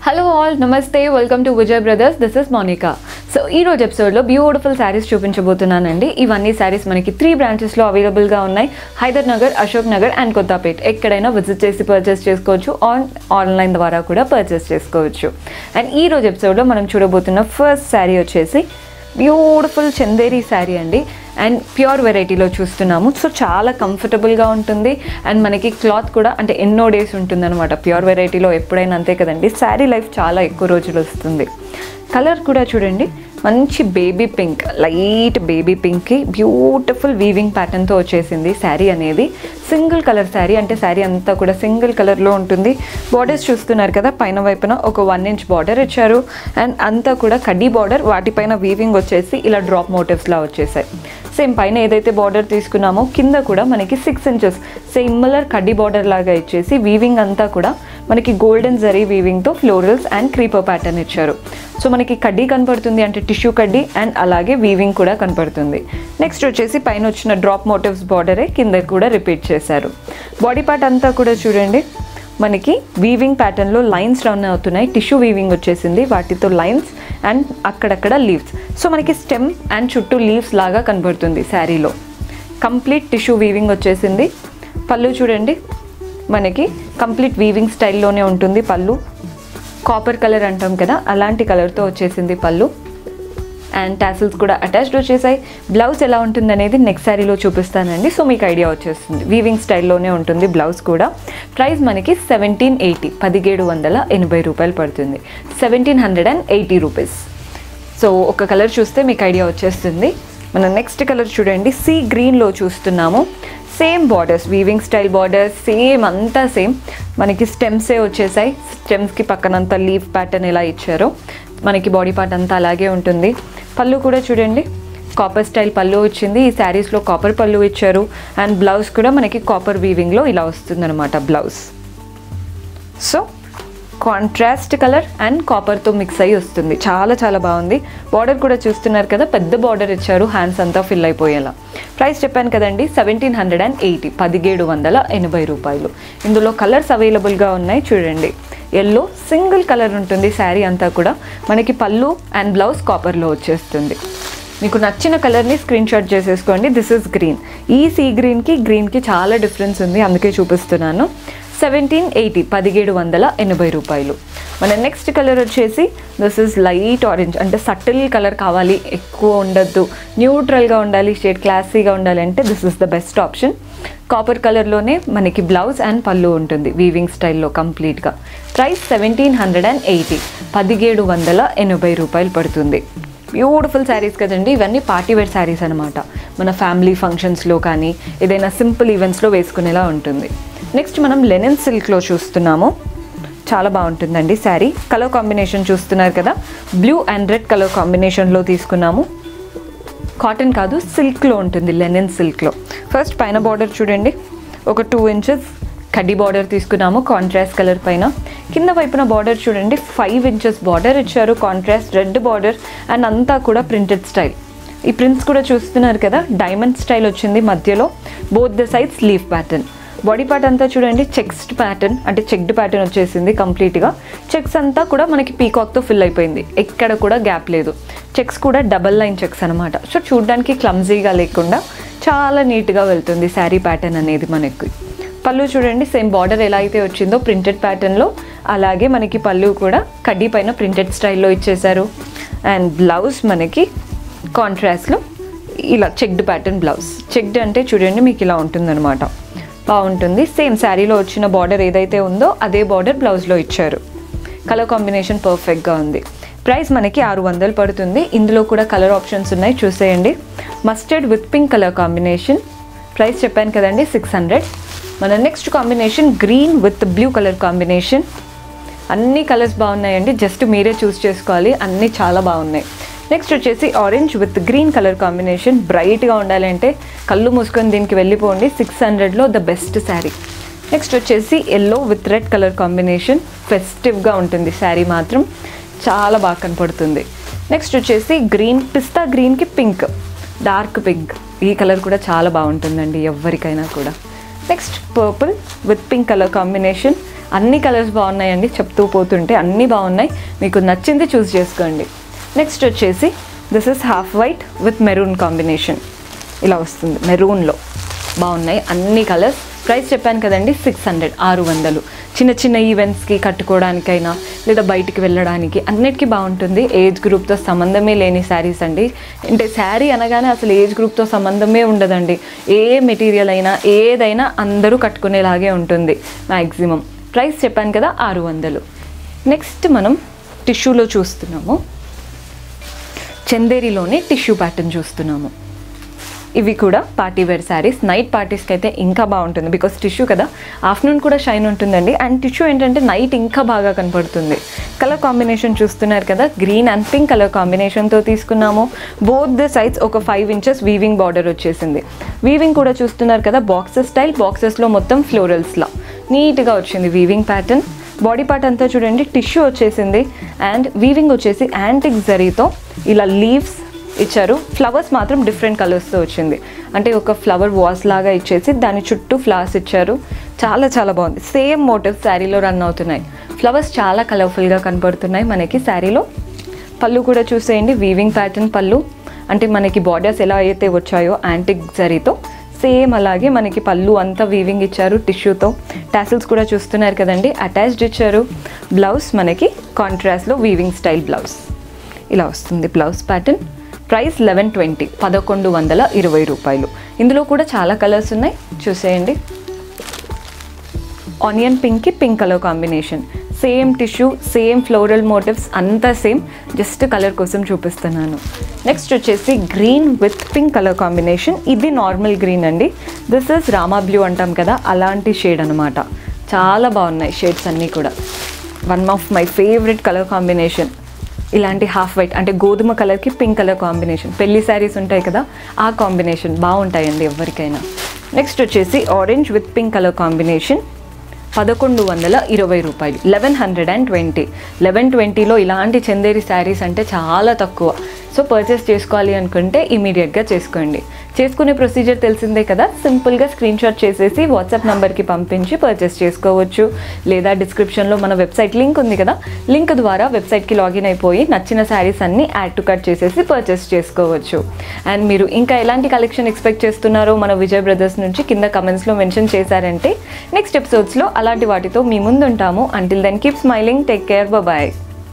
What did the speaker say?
hello all నమస్తే welcome to Vijay brothers this is Monika so ఈ రోజు ఎపిసోడ్లో బ్యూటిఫుల్ శారీస్ చూపించబోతున్నానండి ఇవన్నీ శారీస్ మనకి త్రీ బ్రాంచెస్లో అవైలబుల్గా ఉన్నాయి హైదర్ నగర్ అశోక్ నగర్ అండ్ కొత్తపేట్ ఎక్కడైనా విజిట్ చేసి పర్చేస్ చేసుకోవచ్చు ఆన్ ఆన్లైన్ ద్వారా కూడా పర్చేస్ చేసుకోవచ్చు అండ్ ఈ రోజు ఎపిసోడ్లో మనం చూడబోతున్న ఫస్ట్ శారీ వచ్చేసి బ్యూటిఫుల్ చందేరి శారీ అండి అండ్ ప్యూర్ వెరైటీలో చూస్తున్నాము సో చాలా కంఫర్టబుల్గా ఉంటుంది అండ్ మనకి క్లాత్ కూడా అంటే ఎన్నో డేస్ ఉంటుంది అనమాట ప్యూర్ వెరైటీలో ఎప్పుడైనా అంతే కదండి శారీ లైఫ్ చాలా ఎక్కువ రోజులు వస్తుంది కలర్ కూడా చూడండి మంచి బేబీ పింక్ లైట్ బేబీ పింక్కి బ్యూటిఫుల్ వీవింగ్ ప్యాటర్న్తో వచ్చేసింది శారీ అనేది సింగిల్ కలర్ శారీ అంటే శారీ అంతా కూడా సింగిల్ కలర్లో ఉంటుంది బార్డర్స్ చూస్తున్నారు కదా పైన వైపున ఒక వన్ ఇంచ్ బార్డర్ ఇచ్చారు అండ్ అంతా కూడా కడ్డీ బార్డర్ వాటిపైన వీవింగ్ వచ్చేసి ఇలా డ్రాప్ మోటివ్స్లా వచ్చేసాయి సేమ్ పైన ఏదైతే బార్డర్ తీసుకున్నామో కింద కూడా మనకి సిక్స్ ఇంచెస్ సిమిలర్ కడ్డీ బార్డర్ లాగా ఇచ్చేసి వీవింగ్ అంతా కూడా మనకి గోల్డెన్ జరీ వీవింగ్తో ఫ్లోరల్స్ అండ్ క్రీపర్ ప్యాటర్న్ ఇచ్చారు సో మనకి కడ్డీ కనపడుతుంది అంటే టిష్యూ కడ్డీ అండ్ అలాగే వీవింగ్ కూడా కనపడుతుంది నెక్స్ట్ వచ్చేసి పైన వచ్చిన డ్రాప్ మోటివ్స్ బార్డరే కింద కూడా రిపీట్ చేశారు బాడీ పార్ట్ అంతా కూడా చూడండి మనకి వీవింగ్ ప్యాటర్న్లో లైన్స్ రన్ అవుతున్నాయి టిష్యూ వీవింగ్ వచ్చేసింది వాటితో లైన్స్ అండ్ అక్కడక్కడ లీవ్స్ సో మనకి స్టెమ్ అండ్ చుట్టూ లీవ్స్ లాగా కనబడుతుంది శారీలో కంప్లీట్ టిష్యూ వీవింగ్ వచ్చేసింది పళ్ళు చూడండి మనకి కంప్లీట్ వీవింగ్ స్టైల్లోనే ఉంటుంది పళ్ళు కాపర్ కలర్ అంటాం కదా అలాంటి కలర్తో వచ్చేసింది పళ్ళు అండ్ టాసిల్స్ కూడా అటాచ్డ్ వచ్చేసాయి బ్లౌజ్ ఎలా ఉంటుంది అనేది నెక్స్ట్ శారీలో చూపిస్తానండి సో మీకు ఐడియా వచ్చేస్తుంది వీవింగ్ స్టైల్లోనే ఉంటుంది బ్లౌజ్ కూడా ప్రైస్ మనకి సెవెంటీన్ ఎయిటీ పదిహేడు వందల ఎనభై రూపాయలు పడుతుంది seventeen hundred and eighty rupees so ఒక కలర్ చూస్తే మీకు ఐడియా వచ్చేస్తుంది మనం నెక్స్ట్ కలర్ చూడండి సీ గ్రీన్లో చూస్తున్నాము same borders weaving style borders same అంతా సేమ్ మనకి స్టెమ్సే వచ్చేసాయి స్టెమ్స్కి పక్కనంతా లీఫ్ ప్యాటర్న్ ఎలా ఇచ్చారో మనకి బాడీ పార్ట్ అంతా అలాగే ఉంటుంది పళ్ళు కూడా చూడండి కాపర్ స్టైల్ పళ్ళు వచ్చింది ఈ శారీస్లో కాపర్ పళ్ళు ఇచ్చారు అండ్ బ్లౌజ్ కూడా మనకి కాపర్ వీవింగ్లో ఇలా వస్తుందన్నమాట blouse so contrast colour and కాపర్తో మిక్స్ అయ్యి వస్తుంది చాలా చాలా బాగుంది బార్డర్ కూడా చూస్తున్నారు కదా పెద్ద బార్డర్ ఇచ్చారు హ్యాండ్స్ అంతా ఫిల్ అయిపోయేలా ప్రైస్ చెప్పాను కదండి సెవెంటీన్ హండ్రెడ్ అండ్ ఎయిటీ పదిహేడు వందల ఎనభై రూపాయలు ఇందులో కలర్స్ అవైలబుల్గా ఉన్నాయి చూడండి ఎల్లో సింగిల్ కలర్ ఉంటుంది శారీ అంతా కూడా మనకి పళ్ళు అండ్ బ్లౌజ్ కాపర్లో వచ్చేస్తుంది మీకు నచ్చిన కలర్ని స్క్రీన్ షాట్ చేసేసుకోండి దిస్ ఇస్ గ్రీన్ ఈ సీ గ్రీన్కి గ్రీన్కి చాలా డిఫరెన్స్ ఉంది అందుకే చూపిస్తున్నాను సెవెంటీన్ ఎయిటీ పదిహేడు వందల ఎనభై రూపాయలు మన నెక్స్ట్ కలర్ వచ్చేసి దిస్ ఇస్ లైట్ ఆరెంజ్ అంటే సటిల్ కలర్ కావాలి ఎక్కువ ఉండద్దు న్యూట్రల్గా ఉండాలి షేడ్ క్లాసీగా ఉండాలి అంటే this is the best option copper కలర్లోనే మనకి బ్లౌజ్ అండ్ పళ్ళు ఉంటుంది వీవింగ్ స్టైల్లో కంప్లీట్గా price seventeen hundred and eighty పదిహేడు వందల ఎనభై రూపాయలు పడుతుంది బ్యూటిఫుల్ శారీస్ కదండి ఇవన్నీ పార్టీ వేర్ శారీస్ అనమాట మన ఫ్యామిలీ ఫంక్షన్స్లో కానీ ఏదైనా సింపుల్ ఈవెంట్స్లో వేసుకునేలా ఉంటుంది నెక్స్ట్ మనం లెనిన్ సిల్క్లో చూస్తున్నాము చాలా బాగుంటుందండి శారీ కలర్ కాంబినేషన్ చూస్తున్నారు కదా బ్లూ అండ్ రెడ్ కలర్ కాంబినేషన్లో తీసుకున్నాము కాటన్ కాదు సిల్క్లో ఉంటుంది లెనిన్ సిల్క్లో ఫస్ట్ పైన బార్డర్ చూడండి ఒక టూ ఇంచెస్ కడ్డీ బార్డర్ తీసుకున్నాము కాంట్రాస్ట్ కలర్ పైన కింద వైపున బార్డర్ చూడండి ఫైవ్ ఇంచెస్ బార్డర్ ఇచ్చారు కాంట్రాస్ట్ రెడ్ బార్డర్ అండ్ అంతా కూడా ప్రింటెడ్ స్టైల్ ఈ ప్రింట్స్ కూడా చూస్తున్నారు కదా డైమండ్ స్టైల్ వచ్చింది మధ్యలో both the sides leaf pattern body part అంతా చూడండి చెక్స్డ్ ప్యాటర్న్ అంటే చెక్డ్ ప్యాటర్న్ వచ్చేసింది కంప్లీట్గా చెక్స్ అంతా కూడా మనకి పీకాక్తో ఫిల్ అయిపోయింది ఎక్కడ కూడా గ్యాప్ లేదు చెక్స్ కూడా డబల్ లైన్ చెక్స్ అనమాట సో చూడడానికి క్లమ్జీగా లేకుండా చాలా నీట్గా వెళ్తుంది శారీ ప్యాటర్న్ అనేది మనకి పళ్ళు చూడండి సేమ్ బార్డర్ ఎలా అయితే వచ్చిందో ప్రింటెడ్ ప్యాటర్న్లో అలాగే మనకి పళ్ళు కూడా కడ్డీ పైన ప్రింటెడ్ స్టైల్లో ఇచ్చేశారు అండ్ బ్లౌజ్ మనకి కాంట్రాస్ట్లో ఇలా చెక్డ్ ప్యాటర్న్ బ్లౌజ్ చెక్డ్ అంటే చూడండి మీకు ఇలా ఉంటుందన్నమాట బాగుంటుంది సేమ్ శారీలో వచ్చిన బార్డర్ ఏదైతే ఉందో అదే బార్డర్ బ్లౌజ్లో ఇచ్చారు కలర్ కాంబినేషన్ పర్ఫెక్ట్గా ఉంది ప్రైస్ మనకి ఆరు వందలు పడుతుంది ఇందులో కూడా కలర్ ఆప్షన్స్ ఉన్నాయి చూసేయండి mustard with pink colour combination price చెప్పాను కదండి సిక్స్ హండ్రెడ్ మన next combination green with blue colour combination అన్ని కలర్స్ బాగున్నాయండి జస్ట్ మీరే చూస్ చేసుకోవాలి అన్నీ చాలా బాగున్నాయి నెక్స్ట్ వచ్చేసి orange with green colour combination బ్రైట్గా ఉండాలంటే కళ్ళు మూసుకొని దీనికి వెళ్ళిపోండి సిక్స్ హండ్రెడ్లో ద బెస్ట్ శారీ నెక్స్ట్ వచ్చేసి yellow with red colour combination ఫెస్టివ్గా ఉంటుంది శారీ మాత్రం చాలా బాగా కనపడుతుంది నెక్స్ట్ వచ్చేసి గ్రీన్ పిస్తా గ్రీన్కి పింక్ డార్క్ పింక్ ఈ కలర్ కూడా చాలా బాగుంటుందండి ఎవరికైనా కూడా next purple with pink colour combination అన్ని కలర్స్ బాగున్నాయండి చెప్తూ పోతుంటే అన్నీ బాగున్నాయి మీకు నచ్చింది చూస్ చేసుకోండి నెక్స్ట్ వచ్చేసి this is half white with maroon combination ఇలా వస్తుంది మెరూన్లో బాగున్నాయి అన్ని కలర్స్ ప్రైస్ చెప్పాను కదండి సిక్స్ హండ్రెడ్ ఆరు వందలు చిన్న చిన్న ఈవెంట్స్కి కట్టుకోవడానికైనా లేదా బయటికి వెళ్ళడానికి అన్నిటికీ బాగుంటుంది ఏజ్ గ్రూప్తో సంబంధమే లేని శారీస్ అండి అంటే శారీ అనగానే అసలు ఏజ్ గ్రూప్తో సంబంధమే ఉండదండి ఏ మెటీరియల్ అయినా ఏదైనా అందరూ కట్టుకునేలాగే ఉంటుంది మ్యాక్సిమం ప్రైస్ చెప్పాను కదా ఆరు వందలు నెక్స్ట్ మనం టిష్యూలో చూస్తున్నాము చందేరిలోనే టిష్యూ ప్యాటర్న్ చూస్తున్నాము ఇవి కూడా పార్టీ వేర్ శారీస్ నైట్ పార్టీస్కి అయితే ఇంకా బాగుంటుంది బికాస్ టిష్యూ కదా ఆఫ్టర్నూన్ కూడా షైన్ ఉంటుందండి అండ్ టిష్యూ ఏంటంటే నైట్ ఇంకా బాగా కనపడుతుంది కలర్ కాంబినేషన్ చూస్తున్నారు కదా గ్రీన్ అండ్ పింక్ కలర్ కాంబినేషన్తో తీసుకున్నాము బోత్ ద సైడ్స్ ఒక ఫైవ్ ఇంచెస్ వీవింగ్ బార్డర్ వచ్చేసింది వీవింగ్ కూడా చూస్తున్నారు కదా బాక్సెస్ స్టైల్ బాక్సెస్లో మొత్తం ఫ్లోరల్స్లా నీట్గా వచ్చింది వీవింగ్ ప్యాటర్న్ బాడీ పార్ట్ అంతా చూడండి టిష్యూ వచ్చేసింది అండ్ వీవింగ్ వచ్చేసి యాంటిక్ జరీతో ఇలా లీవ్స్ ఇచ్చారు ఫ్లవర్స్ మాత్రం డిఫరెంట్ కలర్స్తో వచ్చింది అంటే ఒక ఫ్లవర్ వాస్ లాగా ఇచ్చేసి దాని చుట్టూ ఫ్లవర్స్ ఇచ్చారు చాలా చాలా బాగుంది సేమ్ మోటివ్స్ శారీలో రన్ అవుతున్నాయి ఫ్లవర్స్ చాలా కలర్ఫుల్గా కనపడుతున్నాయి మనకి శారీలో పళ్ళు కూడా చూసేయండి వీవింగ్ ప్యాటర్న్ పళ్ళు అంటే మనకి బార్డర్స్ ఎలా అయితే వచ్చాయో యాంటిక్ జరీతో సేమ్ అలాగే మనకి పళ్ళు అంతా వీవింగ్ ఇచ్చారు టిష్యూతో టాసిల్స్ కూడా చూస్తున్నారు కదండి అటాచ్డ్ ఇచ్చారు బ్లౌజ్ మనకి కాంట్రాస్ట్లో వీవింగ్ స్టైల్ బ్లౌజ్ ఇలా వస్తుంది blouse pattern price eleven twenty పదకొండు వందల ఇరవై రూపాయలు ఇందులో కూడా చాలా కలర్స్ ఉన్నాయి చూసేయండి ఆనియన్ పింక్కి pink colour combination same tissue same floral motifs అంతా సేమ్ జస్ట్ కలర్ కోసం చూపిస్తున్నాను నెక్స్ట్ వచ్చేసి green with pink colour combination ఇది నార్మల్ గ్రీన్ అండి దిస్ ఇస్ రామా బ్లూ అంటాం కదా అలాంటి షేడ్ అనమాట చాలా బాగున్నాయి షేడ్స్ అన్నీ కూడా one of my favourite colour combination ఇలాంటి హాఫ్ వైట్ అంటే గోధుమ కలర్కి పింక్ కలర్ కాంబినేషన్ పెళ్లి శారీస్ ఉంటాయి కదా ఆ కాంబినేషన్ బాగుంటాయండి ఎవరికైనా నెక్స్ట్ వచ్చేసి orange with pink colour combination పదకొండు వందల ఇరవై రూపాయలు eleven hundred and twenty eleven ట్వంటీలో ఇలాంటి చందేరి శారీస్ అంటే చాలా తక్కువ సో పర్చేస్ చేసుకోవాలి అనుకుంటే ఇమీడియట్గా చేసుకోండి చేసుకునే ప్రొసీజర్ తెలిసిందే కదా సింపుల్గా స్క్రీన్ షాట్ చేసేసి వాట్సాప్ నెంబర్కి పంపించి పర్చేస్ చేసుకోవచ్చు లేదా డిస్క్రిప్షన్లో మన వెబ్సైట్ లింక్ ఉంది కదా లింక్ ద్వారా వెబ్సైట్కి లాగిన్ అయిపోయి నచ్చిన శారీస్ అన్ని యాడ్ టు కట్ చేసేసి పర్చేస్ చేసుకోవచ్చు అండ్ మీరు ఇంకా ఎలాంటి కలెక్షన్ ఎక్స్పెక్ట్ చేస్తున్నారో మన విజయ్ బ్రదర్స్ నుంచి కింద కమెంట్స్లో మెన్షన్ చేశారంటే నెక్స్ట్ ఎపిసోడ్స్లో అలాంటి వాటితో మీ ముందు ఉంటాము until then keep smiling take care bye